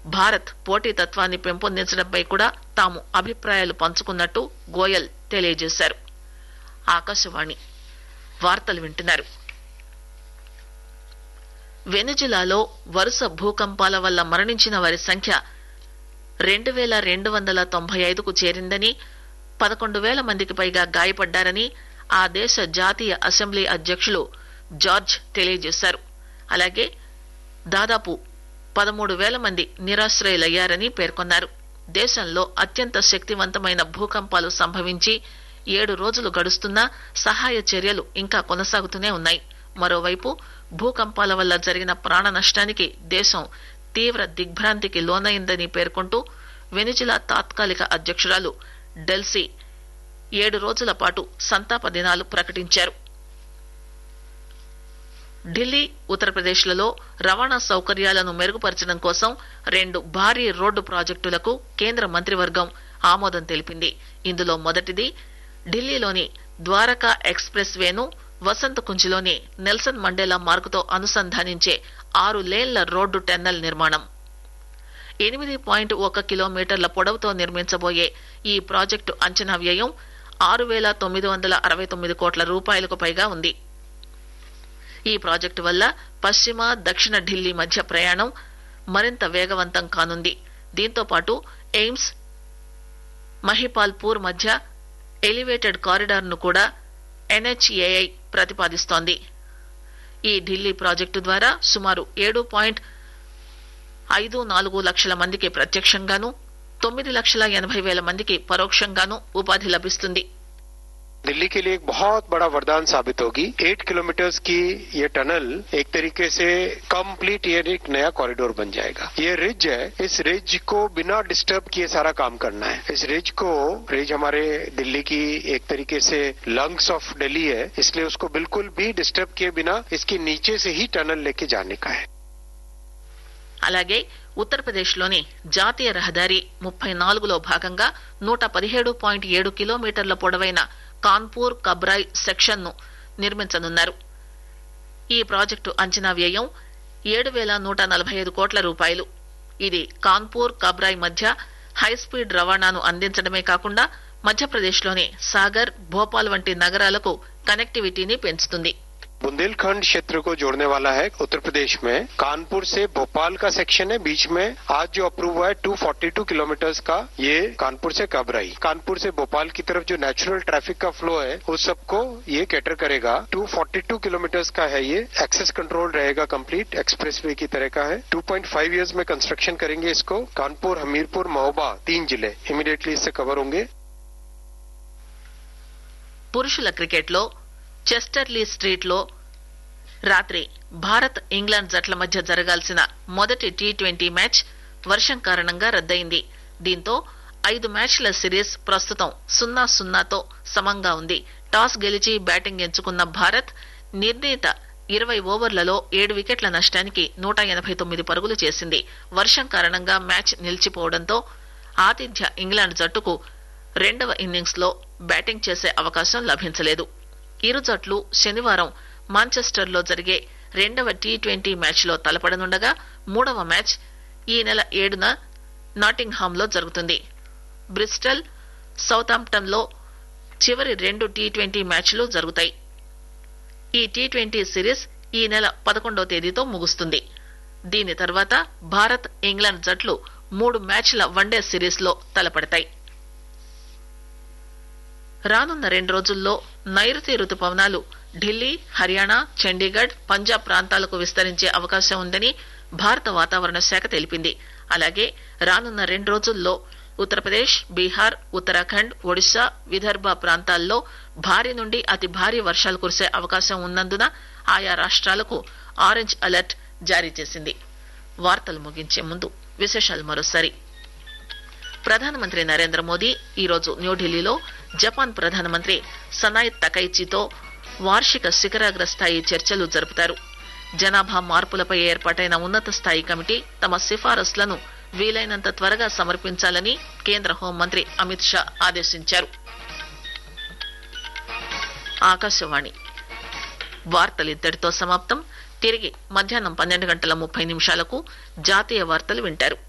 భారత్ పోటీతత్వాన్ని పెంపొందించడంపై కూడా తాము అభిప్రాయాలు పంచుకున్నట్టు గోయల్ తెలియజేశారు ఆకాశవాణి వార్తలు వింటున్నారు వెనుజులాలో వరుస భూకంపాల వల్ల మరణించిన వారి సంఖ్య రెండు వేల రెండు వందల తొంభై ఐదుకు చేరిందని పదకొండు వేల మందికి పైగా గాయపడ్డారని ఆ దేశ జాతీయ అసెంబ్లీ అధ్యక్షులు జార్జ్ తెలియజేశారు అలాగే దాదాపు పదమూడు వేల మంది నిరాశ్రయులయ్యారని పేర్కొన్నారు దేశంలో అత్యంత శక్తివంతమైన భూకంపాలు సంభవించి ఏడు రోజులు గడుస్తున్నా సహాయ చర్యలు ఇంకా కొనసాగుతూనే ఉన్నాయి మరోవైపు భూకంపాల వల్ల జరిగిన ప్రాణ నష్టానికి దేశం తీవ్ర దిగ్భ్రాంతికి లోనైందని పేర్కొంటూ వెనిజులా తాత్కాలిక అధ్యక్షురాలు డెల్సీ ఏడు రోజుల పాటు సంతాప దినాలు ప్రకటించారు ఢిల్లీ ఉత్తరప్రదేశ్లలో రవాణా సౌకర్యాలను మెరుగుపరచడం కోసం రెండు భారీ రోడ్డు ప్రాజెక్టులకు కేంద్ర మంత్రివర్గం ఆమోదం తెలిపింది ఇందులో మొదటిది ఢిల్లీలోని ద్వారకా ఎక్స్ప్రెస్ వేను వసంత్ కుంజ్లోని నెల్సన్ మండేలా మార్గుతో అనుసంధానించే ఆరు లేన్ల రోడ్డు టెన్నెల్ నిర్మాణం ఎనిమిది పాయింట్ ఒక కిలోమీటర్ల పొడవుతో నిర్మించబోయే ఈ ప్రాజెక్టు అంచనా వ్యయం ఆరు వేల తొమ్మిది వందల అరవై తొమ్మిది కోట్ల రూపాయలకు పైగా ఉంది ఈ ప్రాజెక్టు వల్ల పశ్చిమ దక్షిణ ఢిల్లీ మధ్య ప్రయాణం మరింత వేగవంతం కానుంది దీంతో పాటు ఎయిమ్స్ మహిపాల్పూర్ మధ్య ఎలివేటెడ్ కారిడార్ ను కూడా ఎన్హెచ్ఏఐ ప్రతిపాదిస్తోంది ఈ ఢిల్లీ ప్రాజెక్టు ద్వారా సుమారు ఏడు పాయింట్ ఐదు నాలుగు లక్షల మందికి ప్రత్యక్షంగాను తొమ్మిది లక్షల ఎనభై వేల మందికి పరోక్షంగాను ఉపాధి లభిస్తుంది दिल्ली के लिए एक बहुत बड़ा वरदान साबित होगी एट किलोमीटर्स की ये टनल एक तरीके से कंप्लीट ये एक नया कॉरिडोर बन जाएगा ये रिज है इस रिज को बिना डिस्टर्ब किए सारा काम करना है इस रिज को रिज हमारे दिल्ली की एक तरीके से लंग्स ऑफ दिल्ली है इसलिए उसको बिल्कुल भी डिस्टर्ब किए बिना इसके नीचे से ही टनल लेके जाने का है అలాగే ఉత్తరప్రదేశ్లోని జాతీయ రహదారి ముప్పై నాలుగులో భాగంగా నూట పదిహేడు పాయింట్ ఏడు కిలోమీటర్ల పొడవైన కాన్పూర్ కబ్రాయ్ సెక్షన్ ను నిర్మించనున్నారు ఈ ప్రాజెక్టు అంచనా వ్యయం ఏడు వేల నూట నలభై ఐదు కోట్ల రూపాయలు ఇది కాన్పూర్ కబ్రాయ్ మధ్య హైస్పీడ్ రవాణాను అందించడమే కాకుండా మధ్యప్రదేశ్లోని సాగర్ భోపాల్ వంటి నగరాలకు కనెక్టివిటీని పెంచుతుంది बुंदेलखंड क्षेत्र को जोड़ने वाला है उत्तर प्रदेश में कानपुर से भोपाल का सेक्शन है बीच में आज जो अप्रूव हुआ है 242 किलोमीटर्स का ये कानपुर से कबराई कानपुर से भोपाल की तरफ जो नेचुरल ट्रैफिक का फ्लो है उस सबको ये कैटर करेगा 242 किलोमीटर्स का है ये एक्सेस कंट्रोल रहेगा कंप्लीट एक्सप्रेस वे की तरह का है 2.5 इयर्स में कंस्ट्रक्शन करेंगे इसको कानपुर हमीरपुर महोबा तीन जिले इमीडिएटली इससे कवर होंगे పురుషుల క్రికెట్లో చెస్టర్లీ స్ట్రీట్ లో రాత్రి భారత్ ఇంగ్లాండ్ జట్ల మధ్య జరగాల్సిన మొదటి టీ ట్వంటీ మ్యాచ్ వర్షం కారణంగా రద్దయింది దీంతో ఐదు మ్యాచ్ల సిరీస్ ప్రస్తుతం సున్నా సున్నాతో సమంగా ఉంది టాస్ గెలిచి బ్యాటింగ్ ఎంచుకున్న భారత్ నిర్ణీత ఇరవై ఓవర్లలో ఏడు వికెట్ల నష్టానికి నూట ఎనభై తొమ్మిది పరుగులు చేసింది వర్షం కారణంగా మ్యాచ్ నిలిచిపోవడంతో ఆతిథ్య ఇంగ్లాండ్ జట్టుకు రెండవ ఇన్నింగ్స్ లో బ్యాటింగ్ చేసే అవకాశం లభించలేదు ఇరు జట్లు శనివారం మాంచెస్టర్ లో జరిగే రెండవ టీ ట్వంటీ మ్యాచ్ లో తలపడనుండగా మూడవ మ్యాచ్ ఈ నెల ఏడున నాటింగ్హామ్ లో జరుగుతుంది బ్రిస్టల్ సౌతాంప్టన్ లో చివరి రెండు టీ ట్వంటీ మ్యాచ్లు జరుగుతాయి ఈ టీ ట్వంటీ సిరీస్ ఈ నెల పదకొండో తేదీతో ముగుస్తుంది దీని తర్వాత భారత్ ఇంగ్లాండ్ జట్లు మూడు మ్యాచ్ల వన్డే సిరీస్ లో తలపడతాయి రానున్న రెండు రోజుల్లో నైరుతి రుతుపవనాలు ఢిల్లీ హర్యానా చండీగఢ్ పంజాబ్ ప్రాంతాలకు విస్తరించే అవకాశం ఉందని భారత వాతావరణ శాఖ తెలిపింది అలాగే రానున్న రెండు రోజుల్లో ఉత్తరప్రదేశ్ బీహార్ ఉత్తరాఖండ్ ఒడిశా విదర్భ ప్రాంతాల్లో భారీ నుండి అతి భారీ వర్షాలు కురిసే అవకాశం ఉన్నందున ఆయా రాష్ట్రాలకు ఆరెంజ్ అలర్ట్ జారీ చేసింది వార్తలు ముగించే ముందు విశేషాలు మరోసారి ప్రధానమంత్రి నరేంద్ర మోదీ ఈరోజు న్యూఢిల్లీలో జపాన్ ప్రధానమంత్రి సనాయ్ తకైచితో వార్షిక శిఖరాగ్ర స్థాయి చర్చలు జరుపుతారు జనాభా మార్పులపై ఏర్పాటైన ఉన్నత స్థాయి కమిటీ తమ సిఫారసులను వీలైనంత త్వరగా సమర్పించాలని కేంద్ర హోంమంత్రి అమిత్ షా ఆదేశించారు ఆకాశవాణి వార్తలు ఇంతటితో సమాప్తం తిరిగి మధ్యాహ్నం పన్నెండు గంటల ముప్పై నిమిషాలకు జాతీయ వార్తలు వింటారు